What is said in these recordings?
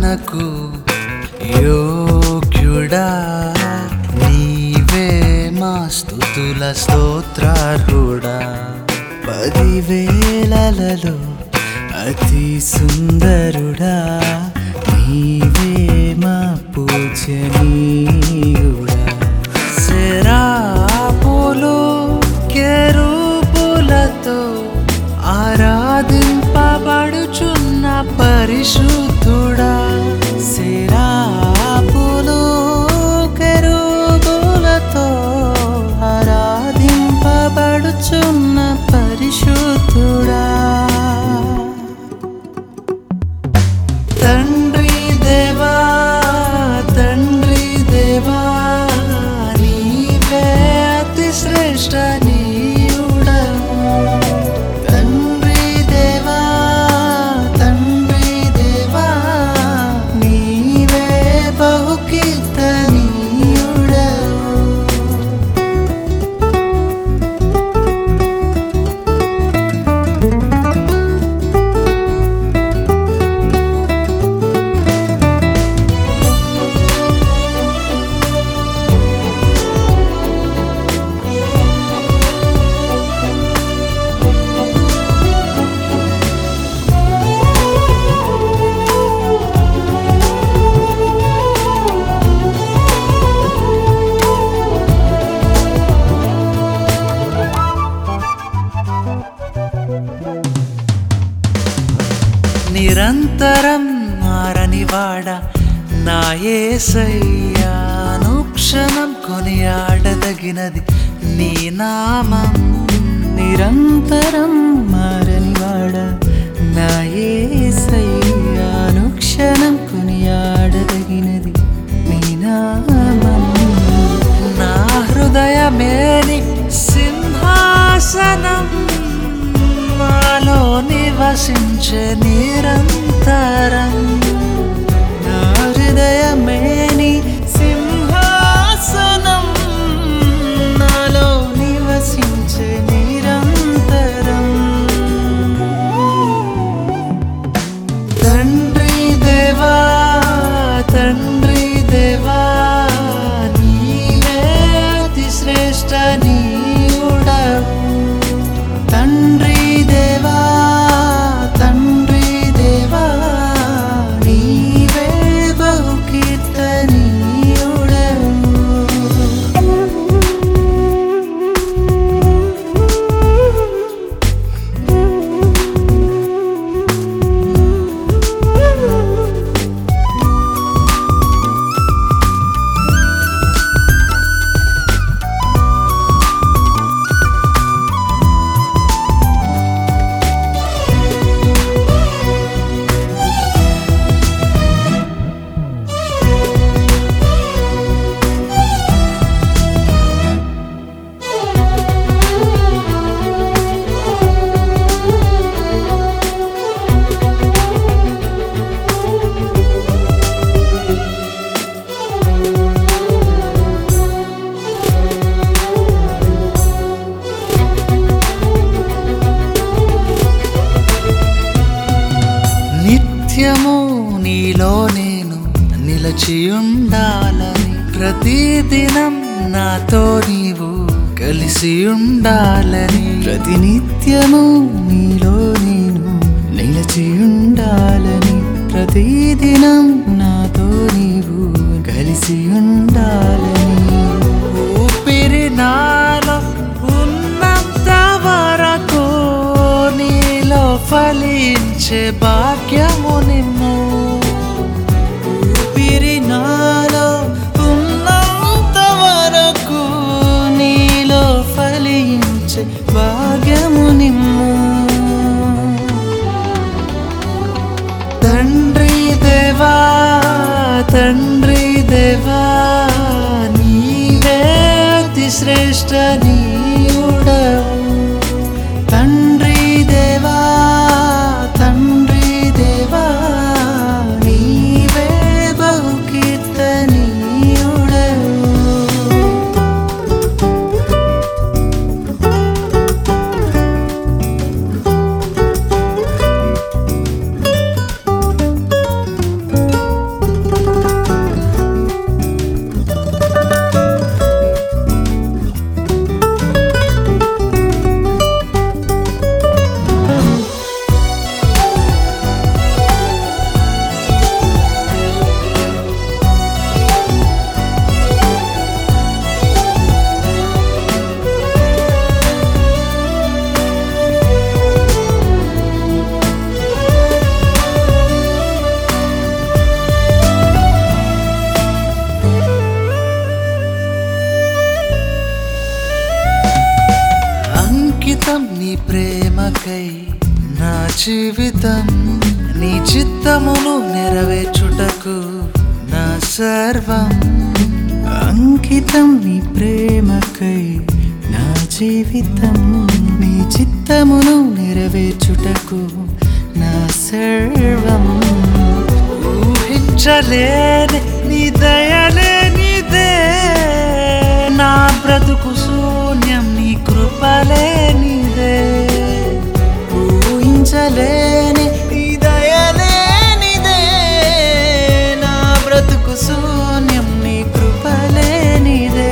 ఆరాధనకు యోగ్యుడా నీవే మా స్థుతుల స్తోత్రార్హుడా పదివేలలో అతి సుందరుడా నీవే మా పూజనీయుడా శరాపులు కెరూపులతో ఆరాధింపబడుచున్న పరిశుద్ధుడా శరాపులు కెరూపులతో ఆరాధింపబడుచున్న పరిశుద్ధుడా తండ్రి దేవా తండ్రి దేవా నీవే అతి శ్రేష్ట నీయుడవు తండ్రి దేవా తండ్రి దేవా నీవే బహుకీర్తనీయుడవు నిరంతరం మారనివాడ నా ఏసయ్యాను క్షణం కొనియాడదగినది నీ నామం నిరంతరం మారనివాడ నా ఏసయ్యాను క్షణం కొనియాడదగినది నీ నామం నా హృదయమేని సింహాసనం నాలో నివసించే నిరంతరం నా హృదయమేని సింహాసనం నాలో నివసించే నిరంతరం తండ్రి దేవా తండ్రి దేవా నీవే అతి శ్రేష్ట నీయుడవు తండ్రి దేవా తండ్రి దేవా నీవే బహుకీర్తనీయుడవు నిత్యము నీలో నేను నిలచియుండాలని ప్రతిదినం నాతో నీవు కలిసి ఉండాలని ప్రతినిత్యము నీలో నేను నిలచియుండాలని ప్రతిదినం నాతో నీవు కలిసి ఉండాలని ఊపిరి నాలో ఉన్నంత వరకు నీలో ఫలించే భాగ్యము నిన్ను ఊపిరి నాలో ఉన్నంత వరకు నీలో ఫలించే భాగ్యము నిన్ను తండ్రి దేవా తండ్రి దేవా నీవే అతి శ్రేష్ట నీయుడవు తండ్రి దేవా తండ్రి దేవా నీవే బహుకీర్తనీయుడవు జీవితం నీ చిత్తమును నెరవేర్చుటకు నా సర్వం అంకితం నీ ప్రేమకై నా జీవితం నీ చిత్తమును నెరవేర్చుటకు నా సర్వం ఊహించలేని నీ దయలే నీదే నా బ్రతుకు శూన్యం నీ కృపలే నీదే ఊహించలేని నీ దయలే నీదే నా బ్రతుకు శూన్యం నీ కృపలే నీదే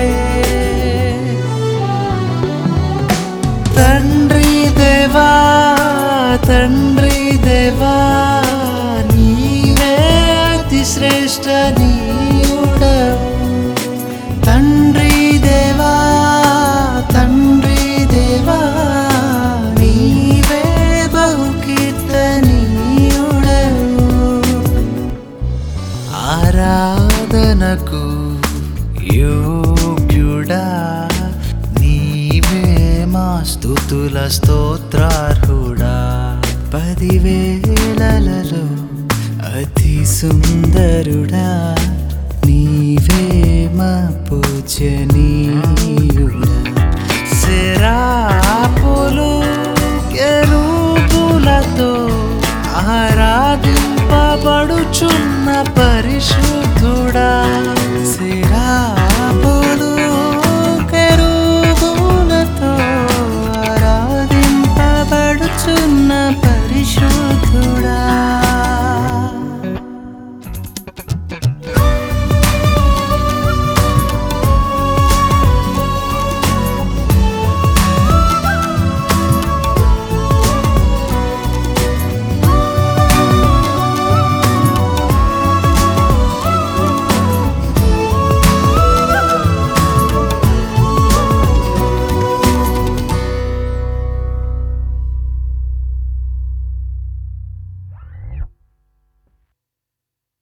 తండ్రి దేవా తండ్రి దేవా నీవే అతి శ్రేష్ఠ నీయుడవు తండ్రి దేవా తండ్రి దేవా నీవే బహుకీర్తనీయుడవు ఆరాధనకు యోగ్యుడా నీవే మా స్థుతుల స్తోత్రార్హుడా పదివేలలో అతి సుందరుడా నీవే మా పూజనీయుడా సెరాపులు కెరూబులతో ఆరాధింపబడు